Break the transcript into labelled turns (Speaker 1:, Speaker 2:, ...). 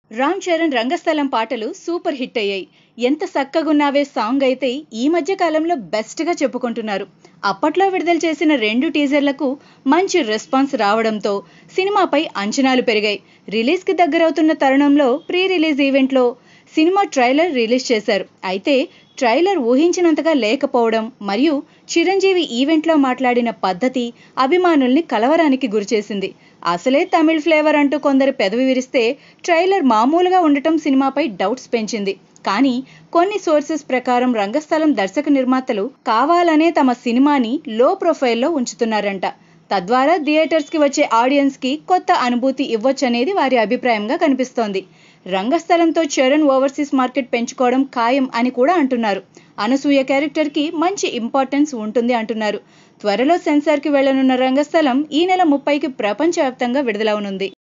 Speaker 1: రామ్ చరణ్ రంగస్థలం పాటలు super hit అయ్యాయి ఎంత సక్కగున్నావే సాంగ్ అయితే ఈ మధ్య కాలంలో బెస్ట్ గా చెప్పుకుంటున్నారు అప్పట్లో విడుదల చేసిన రెండు టీజర్లకు మంచి రెస్పాన్స్ రావడంతో సినిమాపై అంచనాలు పెరిగాయి రిలీజ్ కి దగ్గరవుతున్న తరుణంలో ప్రీ రిలీజ్ ఈవెంట్లో సినిమా ట్రైలర్ రిలీజ్ చేశారు అయితే ట్రైలర్ ఊహించినంతగా లేకపోవడం మరియు చిరంజీవి ఈవెంట్లో మాట్లాడిన పద్ధతి అభిమానుల్ని కలవరానికి గురిచేసింది అసలే తమిళ్ ఫ్లేవర్ అంటూ కొందరు పెదవి విరిస్తే ట్రైలర్ మామూలుగా ఉండటం సినిమాపై డౌట్స్ పెంచింది కానీ కొన్ని సోర్సెస్ ప్రకారం రంగస్థలం దర్శక నిర్మాతలు కావాలనే తమ సినిమాని లో ప్రొఫైల్లో ఉంచుతున్నారంట తద్వారా థియేటర్స్ కి వచ్చే ఆడియన్స్ కి కొత్త అనుభూతి ఇవ్వొచ్చనేది వారి అభిప్రాయంగా కనిపిస్తోంది రంగస్థలంతో చరణ్ ఓవర్సీస్ మార్కెట్ పెంచుకోవడం ఖాయం అని కూడా అంటున్నారు అనసూయ క్యారెక్టర్ కి మంచి ఇంపార్టెన్స్ ఉంటుంది అంటున్నారు త్వరలో సెన్సార్ కి వెళ్లనున్న రంగస్థలం ఈ నెల ముప్పైకి ప్రపంచవ్యాప్తంగా విడుదలవనుంది